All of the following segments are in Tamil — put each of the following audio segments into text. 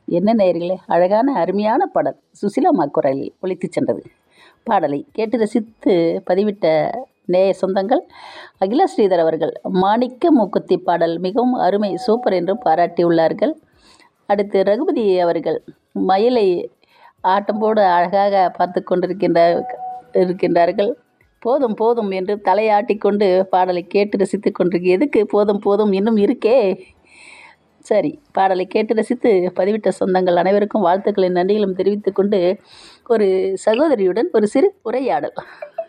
என்ன நேயர்களே அழகான அருமையான பாடல் சுசிலாம்மா குரலில் ஒலித்துச் சென்றது பாடலை கேட்டு ரசித்து பதிவிட்ட நேய சொந்தங்கள் அகிலா ஸ்ரீதர் அவர்கள் மாணிக்க மூக்குத்தி பாடல் மிகவும் அருமை சூப்பர் என்றும் பாராட்டியுள்ளார்கள் அடுத்து ரகுபதி அவர்கள் மயிலை ஆட்டம் போடு அழகாக பார்த்து கொண்டிருக்கின்ற இருக்கின்றார்கள் போதும் போதும் என்று தலையாட்டிக்கொண்டு பாடலை கேட்டு ரசித்து கொண்டிருக்கு எதுக்கு போதும் போதும் இன்னும் இருக்கே சரி பாடலை கேட்டு ரசித்து பதிவிட்ட சொந்தங்கள் அனைவருக்கும் வாழ்த்துக்களின் நன்றிகளும் தெரிவித்துக் கொண்டு ஒரு சகோதரியுடன் ஒரு சிறு உரையாடல்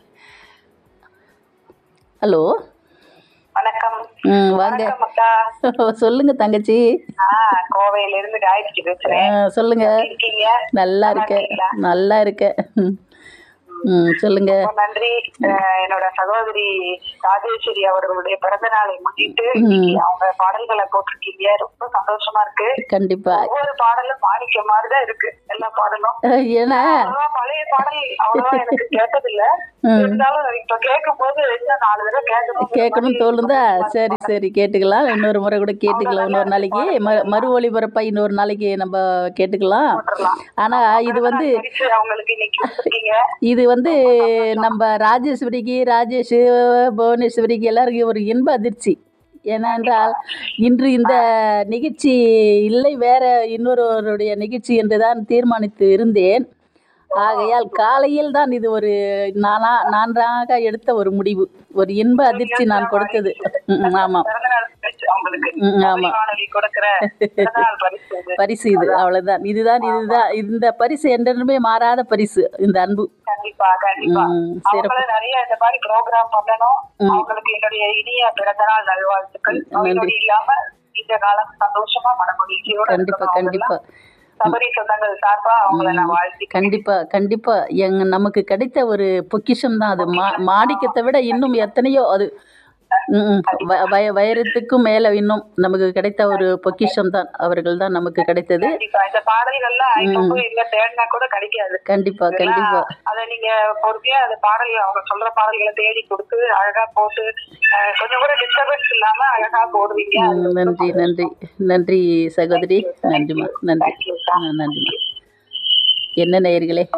ஹலோ வணக்கம் ம் வாங்க வணக்கம் அக்கா சொல்லுங்க தங்கச்சி ஆஹ் கோவையில இருந்து காயத்ரி ஆ, பேசுறேன் சொல்லுங்க எப்படி இருக்கீங்க நல்லா இருக்கேன் நல்லா இருக்கேன் ம். ம் சொல்லுங்க ரொம்ப நன்றி அஹ் என்னோட சகோதரி ராஜேஸ்வரி அவர்களுடைய பிறந்த நாளை முன்னிட்டு இன்னைக்கு அவங்க பாடல்களை போட்டிருக்கீங்க ரொம்ப சந்தோஷமா இருக்கு கண்டிப்பா ஒவ்வொரு பாடலும் மாணிக்க மாதிரிதான் இருக்கு எல்லா பாடலும் ஏன்னா அவ்வளவா பழைய பாடல் அவ்வளவா எனக்கு கேட்டதில்ல இருந்தாலும் இப்ப கேட்கும் போது இன்னும் நாலு தடவை கேட்கணும் கேட்கணும் தோணுதா சரி சரி கேட்டுக்கலாம் இன்னொரு முறை கூட கேட்டுக்கலாம் இன்னொரு நாளைக்கு ம மறு ஒளிபரப்பா இன்னொரு நாளைக்கு நம்ம கேட்டுக்கலாம் ஆனா இது வந்து பரிசு அவங்களுக்கு இன்னைக்கு கொடுத்துருக்கீங்க இது வந்து நம்ம ராஜேஸ்வரிக்கு ராஜேஷ் புவனேஸ்வரிக்கு எல்லாருக்கும் ஒரு இன்ப அதிர்ச்சி ஏனென்றால் இன்று இந்த நிகழ்ச்சி இல்லை வேற இன்னொருவருடைய நிகழ்ச்சி என்று தான் தீர்மானித்து இருந்தேன் ஆகையால் காலையில் தான் இது ஒரு நானா நான்காக எடுத்த ஒரு முடிவு ஒரு இன்ப அதிர்ச்சி நான் கொடுத்தது ம், ம், ஆமாம் பிறந்தநாள் பரிசு அவங்களுக்கு ம், ஆமாம் வானொலி கொடுக்கிற பிறந்தநாள் பரிசு இது. பரிசு இது அவ்வளவுதான் இதுதான் இதுதான் இந்த பரிசு என்றென்றுமே மாறாத பரிசு இந்த அன்பு கண்டிப்பா கண்டிப்பா ம், சிறப்பு அவங்களும் நிறைய இந்த மாதிரி ப்ரோக்ராம் பண்ணணும் அவங்களுக்கு என்னுடைய இனிய பிறந்தநாள் நல்வாழ்த்துக்கள் நோய் இல்லாம இந்த காலம் சந்தோஷமா மனமகிழ்ச்சியோட கண்டிப்பா இருக்கணும் கண்டிப்பா அவங்கெல்லாம். சபரி சொந்தங்கள் சார்பா அவங்கள நான் வாழ்த்தி கண்டிப்பா கண்டிப்பா எங்க நமக்கு கிடைத்த ஒரு பொக்கிஷம் தான் அது மா மாணிக்கத்தை விட இன்னும் எத்தனையோ அது ம், ம். வ- வய வைரத்துக்கும் மேல இன்னும் நமக்கு கிடைத்த ஒரு பொக்கிஷம் தான் அவர்கள் தான் நமக்கு கிடைத்தது கண்டிப்பா இந்த பாடல்கள்லாம் ஐநூறு இல்ல தேடினா கூட கிடைக்காது கண்டிப்பா கண்டிப்பா அத நீங்க பொறுமையா அந்த பாடல் அவங்க சொல்ற பாடல்களை தேடி கொடுத்து அழகா போட்டு அஹ், கொஞ்சம் கூட டிஸ்டர்பன்ஸ் இல்லாம அழகா போடுவீங்க ம், நன்றி நன்றி நன்றி சகோதரி நன்றிம்மா நன்றி ஆ, நன்றிம்மா என்ன நேயர்களே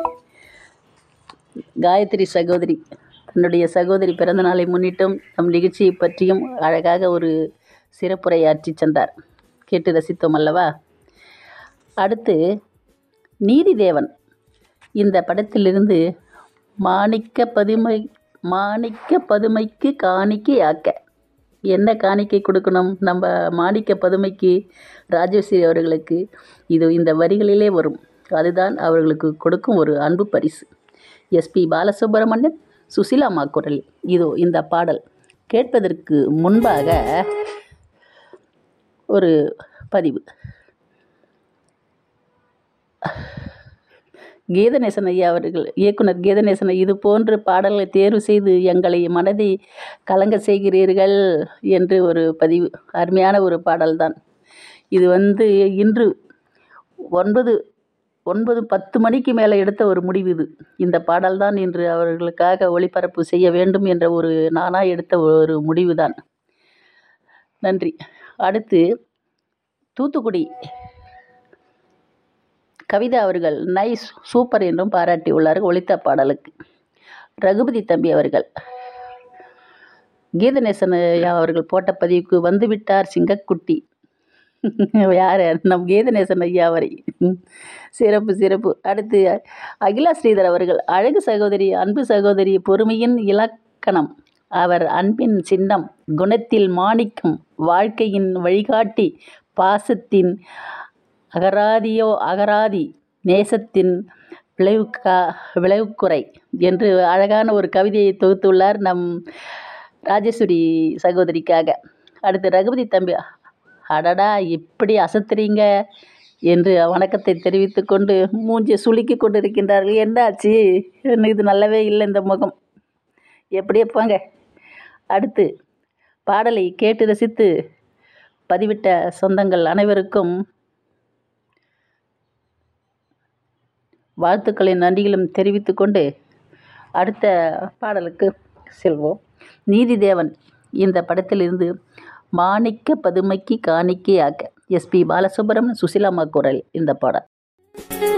காயத்ரி சகோதரி தன்னுடைய சகோதரி பிறந்த நாளை முன்னிட்டும் நம் நிகழ்ச்சியை பற்றியும் அழகாக ஒரு சிறப்புரையாற்றி சென்றார் கேட்டு ரசித்தோம் அல்லவா அடுத்து நீதிதேவன் இந்த படத்திலிருந்து மாணிக்க பதுமை மாணிக்க பதுமைக்கு காணிக்கையாக்க என்ன காணிக்கை கொடுக்கணும் நம்ம மாணிக்க பதுமைக்கு ராஜேஸ்வரி அவர்களுக்கு இது இந்த வரிகளிலே வரும் அதுதான் அவர்களுக்கு கொடுக்கும் ஒரு அன்பு பரிசு எஸ்பி பாலசுப்ரமணியன் சுசிலாமா குரல் இதோ இந்த பாடல் கேட்பதற்கு முன்பாக ஒரு பதிவு கீதநேசன் ஐயா அவர்கள் இயக்குனர் கீதநேசன் இது போன்ற பாடல்களை தேர்வு செய்து எங்களை மனதை கலங்க செய்கிறீர்கள் என்று ஒரு பதிவு அருமையான ஒரு பாடல்தான் இது வந்து இன்று ஒன்பது ஒன்பது பத்து மணிக்கு மேலே எடுத்த ஒரு முடிவு இது இந்த பாடல்தான் இன்று அவர்களுக்காக ஒளிபரப்பு செய்ய வேண்டும் என்ற ஒரு நானாக எடுத்த ஒரு முடிவு தான் நன்றி அடுத்து தூத்துக்குடி கவிதா அவர்கள் நைஸ் சூப்பர் என்றும் பாராட்டியுள்ளார்கள் ஒலித்த பாடலுக்கு ரகுபதி தம்பி அவர்கள் கீதநேசன் ஐயா அவர்கள் போட்ட பதிவுக்கு வந்துவிட்டார் சிங்கக்குட்டி யார் நம் கீதநேசன் ஐயா அவரை ம். சிறப்பு சிறப்பு அடுத்து அகிலா ஸ்ரீதர் அவர்கள் அழகு சகோதரி அன்பு சகோதரி பொறுமையின் இலக்கணம் அவர் அன்பின் சின்னம் குணத்தில் மாணிக்கம் வாழ்க்கையின் வழிகாட்டி பாசத்தின் அகராதியோ அகராதி நேசத்தின் விளைவுக்கா விளைவுக்குறை என்று அழகான ஒரு கவிதையை தொகுத்துள்ளார் நம் ராஜேஸ்வரி சகோதரிக்காக அடுத்து ரகுபதி தம்பி அடடா இப்படி அசத்துறீங்க என்று வணக்கத்தை தெரிவித்து கொண்டு மூஞ்சி சுளுக்கி கொண்டிருக்கின்றார்கள் என்னாச்சு இது நல்லாவே இல்லை இந்த முகம் எப்படியே போங்க அடுத்து பாடலை கேட்டு ரசித்து பதிவிட்ட சொந்தங்கள் அனைவருக்கும் வாழ்த்துக்களின் நன்றிகளும் தெரிவித்துக்கொண்டு அடுத்த பாடலுக்கு செல்வோம் நீதிதேவன் இந்த படத்திலிருந்து மாணிக்க பதுமைக்கு காணிக்கையாக்க எஸ்பி பாலசுப்ரமணியம் சுசிலாம்மா குரல் இந்த பாடல்